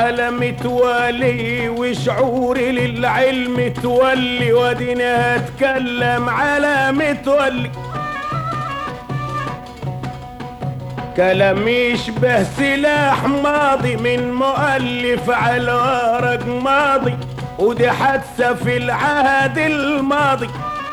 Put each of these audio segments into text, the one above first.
على متولي وشعوري للعلم تولي وديني هتكلم على متولي كلام يشبه سلاح ماضي من مؤلف على ورق ماضي ودي حادثة في العهد الماضي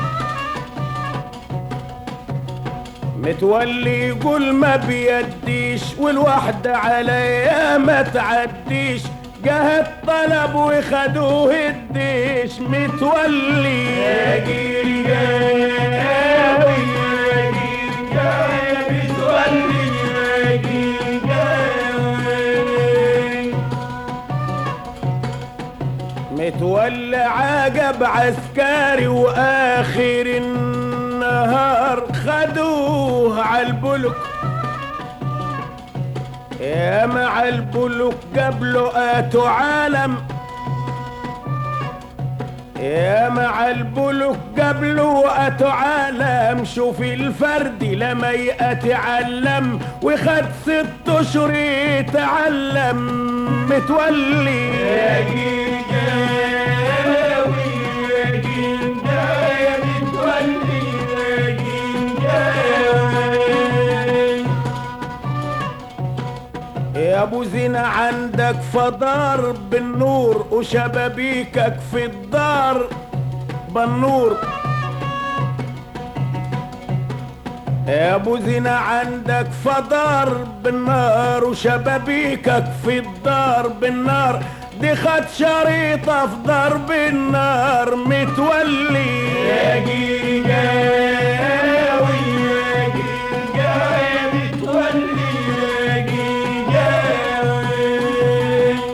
متولي يقول ما بيديش والوحدة عليا ما تعديش جه الطلب وخدوه الديش متولي يا جيل جاوي يا جيل جاوي متولي يا جيل جاوي متولي عجب عسكري واخر النهار خدوه عالبلك يا مع البلوك قبله اتوا عالم يا مع البلوك قبله اتوا عالم شوف الفرد لما يتعلم وخد ست اشهر يتعلم متولي يا جيل جاوي يا جيل جاوي متولي يا جيل جاوي يا ابو زينة عندك فدار بالنور وشبابيكك في الدار بالنور يا ابو زينة عندك فدار بالنار وشبابيكك في الدار بالنار دي خد شريطة في ضرب النار متولي يا جيل جاوي يا جيل جاوي متولي يا جيل جاوي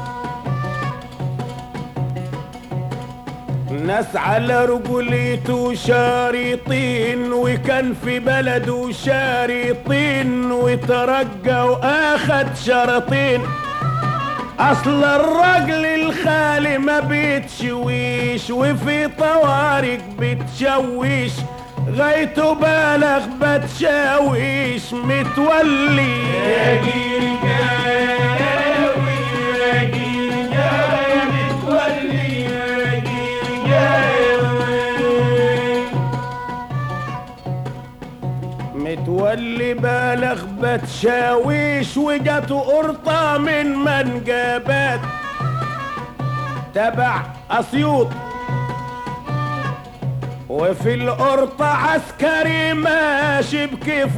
ناس على رجوليته شارطين وكان في بلده شارطين وترجى واخد شرطين اصل الرجل الخالي ما بيتشويش وفي طوارق بتشويش غايته بالغ بتشاويش متولي يا جيل جاوي يا جيل جاوي متولي يا جيل جاوي متولي بالغ بتشاويش وجاته قرطة من منجبات تبع اسيوط وفي القرطة عسكري ماشي بكيفه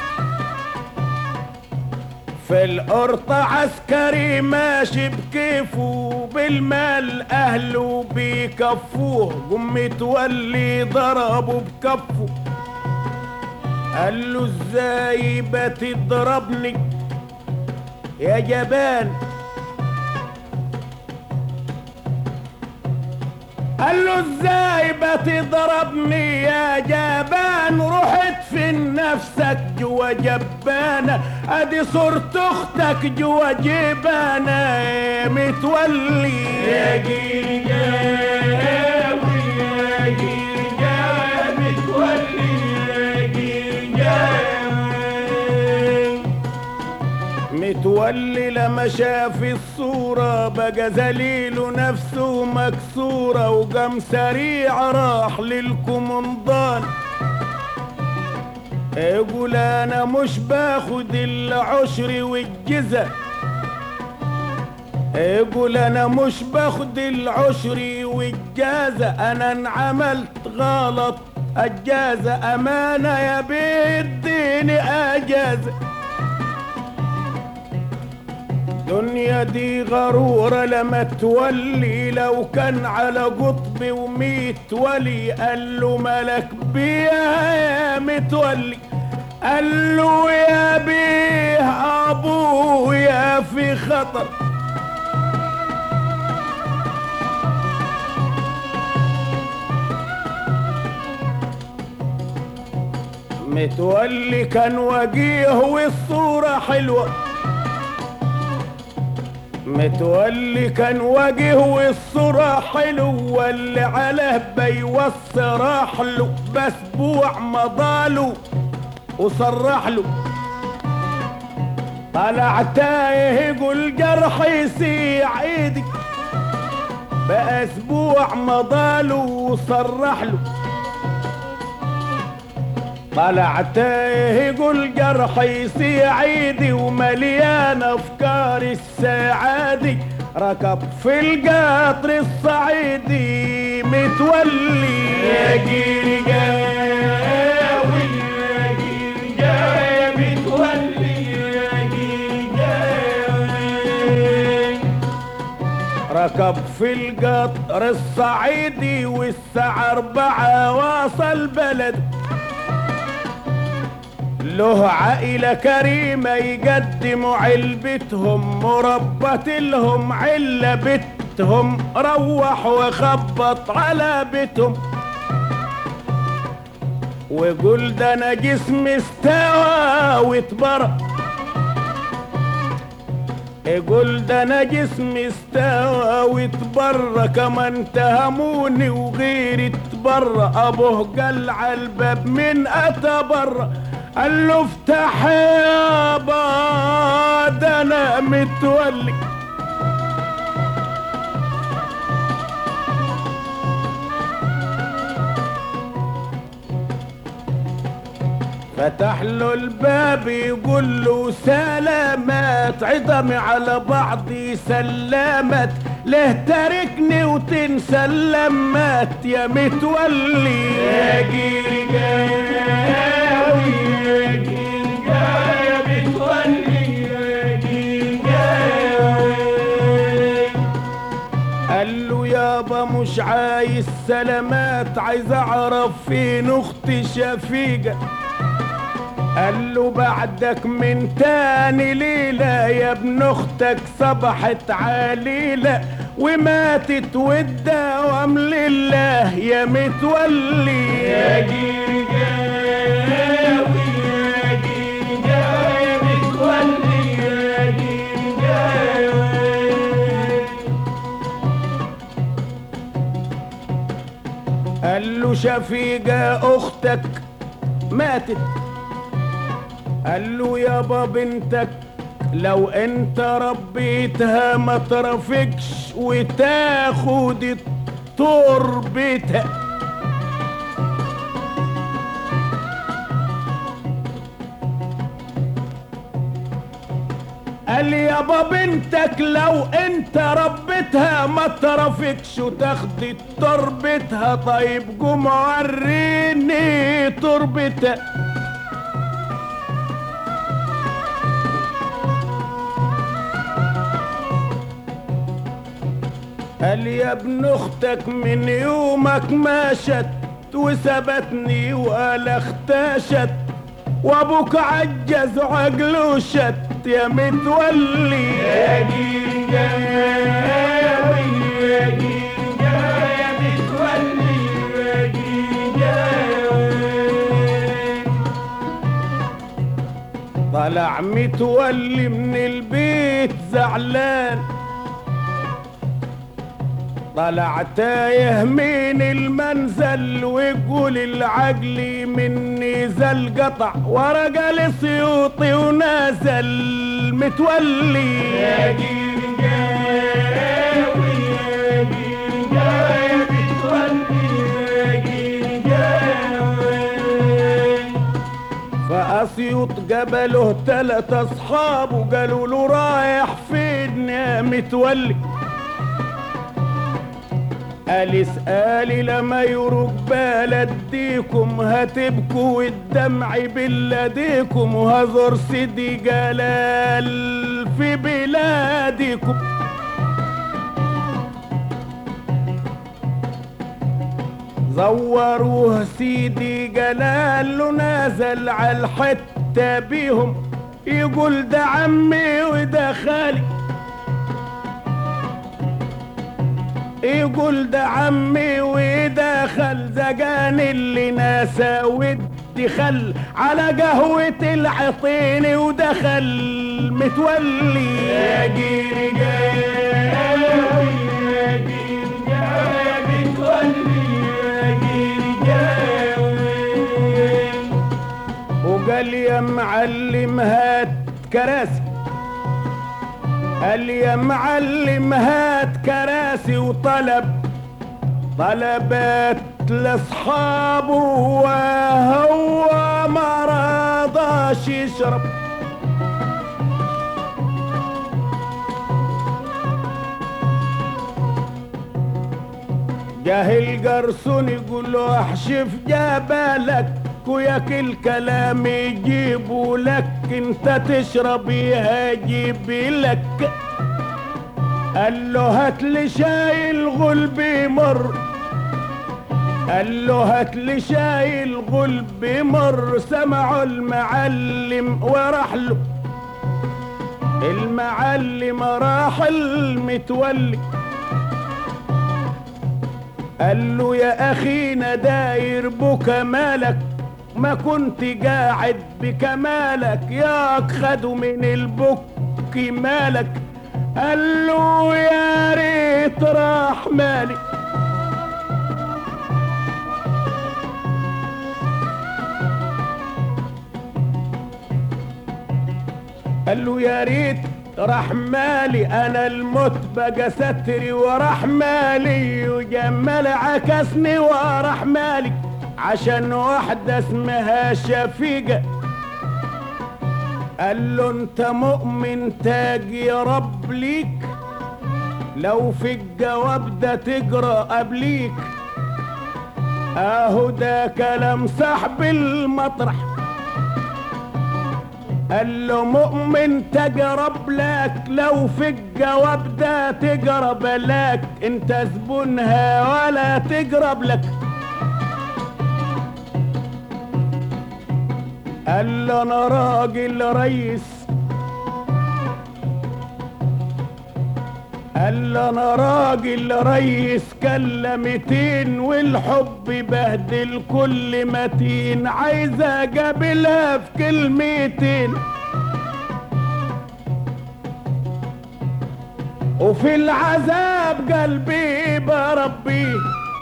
في القرطة عسكري ماشي بكيفه بالمال أهله بيكفوه قم متولي ضربه بكفه قال له ازاي بتضربني يا جبان قال له ازاي بتضربني يا جبان رحت في نفسك جوا جبانة ادي صورة اختك جوا جبانة يا متولي يا جيل جاوي يا جيل جاوي متولي يا جيل جاوي متولي لما شاف الصورة بقى ذليل نفسه مكسورة وقام سريع راح للكومندان يقول انا مش باخد العشر والجزة يقول انا مش باخد العشر والجازة انا انعملت غلط الجازة امانة يا بيديني اجازة دنيا دي غرورة لما تولي لو كان على قطب وميت ولي قال له ملك بيها يا متولي قال له يا بيه ابويا في خطر متولي كان وجيه والصورة حلوة متولي كان وجه والصورة حلو واللي عليه بيوصي راح له بسبوع مضاله وصرح له طلع تايه يقول جرحي يسيع ايدي بقى اسبوع مضاله وصرح له طلع تايه يقول جرحي يسيع ايدي ومليان افكار السعادي ركب في القطر الصعيدي متولي يا جيل جاوي يا جيل جاوي متولي يا جيل جاوي ركب في القطر الصعيدي والساعة أربعة واصل بلد له عائلة كريمة يقدموا علبتهم مربت لهم علة بتهم روح وخبط على بيتهم وقول ده انا جسمي استوى واتبرأ يقول ده انا جسمي استوى واتبرى كمان تهموني وغيري اتبرى ابوه قال على الباب من اتى برا قال له افتح يابا ده انا متولي فتح له الباب يقول له سلامات عظمي على بعضي سلامات ليه تاركني وتنسى اللمات يا متولي يا جيل جاوي يا جيل جاوي يا متولي يا جيل جاوي قال له يابا مش عايز سلامات عايز اعرف فين اختي شفيقه قال له بعدك من تاني ليلة يا ابن اختك صبحت عليلة وماتت والدوام لله يا متولي يا جيل جاوي يا جيل جاوي يا متولي يا جيل جاوي قال له شفيقة اختك ماتت قال له يابا بنتك لو انت ربيتها ما ترفكش وتاخد تربتها قال يابا بنتك لو انت ربيتها ما ترفكش وتاخد تربتها طيب قوم وريني تربتها قال يا ابن اختك من يومك ماشت وسبتني ولا اختشت وابوك عجز وعقله شت يا متولي يا جيل جاوي يا جيل جاوي يا متولي يا جيل جاوي طلع متولي من البيت زعلان طلع تايه من المنزل ويقول العقل مني زل قطع ورقة لسيوطي ونازل متولي يا جيل جاوي يا جيل جاوي يا متولي يا جيل جاوي فأسيوط قبله تلات أصحاب وقالوا له رايح فين يا متولي قال اسألي لما يروق بلديكم هتبكوا والدمع بلاديكم وهزر سيدي جلال في بلادكم زوروه سيدي جلال له نازل على الحتة بيهم يقول ده عمي وده خالي يقول ده عمي ودخل زجان اللي ناسا ودي خل على قهوة العطيني ودخل متولي يا جيري جاوي يا جيري جاوي يا متولي يا جيري جاوي وقال يا معلم هات كراسي قال يا معلم هات كراسي وطلب طلبات لاصحابه وهو ما رضاش يشرب جاه الجرسون يقول له احشف جبلك وياك الكلام يجيبوا لك انت تشرب يجيب لك قال له هات لي شاي الغلب مر قال له هات لي شاي الغلب مر سمعوا المعلم وراح له المعلم راح المتولي قال له يا اخينا داير بكمالك ما كنت قاعد بكمالك ياك خدوا من البك مالك قال له يا ريت راح مالي قال له يا ريت راح مالي انا الموت بقى ستري وراح مالي وجمال عكسني وراح مالي عشان واحدة اسمها شفيقة قال له انت مؤمن تاج يا رب ليك لو في الجواب ده تجرى قبليك اهو ده كلام صاحب المطرح قال له مؤمن تجرب لك لو في الجواب ده تجرب لك انت زبونها ولا تجرب لك قال له انا راجل ريس قال له انا راجل ريس كلمتين والحب بهدل كل متين عايز اجابلها في كلمتين وفي العذاب قلبي بربيه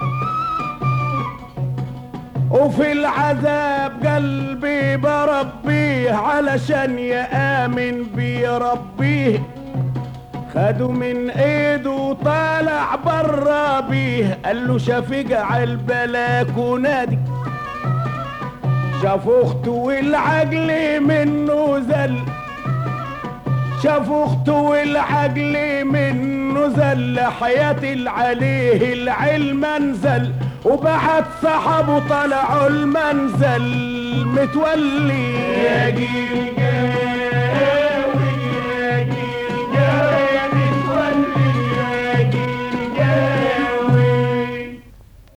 وفي العذاب قلبي بربيه علشان يآمن بيربيه خدوا من ايده وطالع برا بيه قال له شفيق على البلكونه دي شاف اخته والعجل منه زل شاف اخته والعجل منه زل حياة عليه العلم انزل وبعت صحابه طلعوا المنزل متولي يا جيل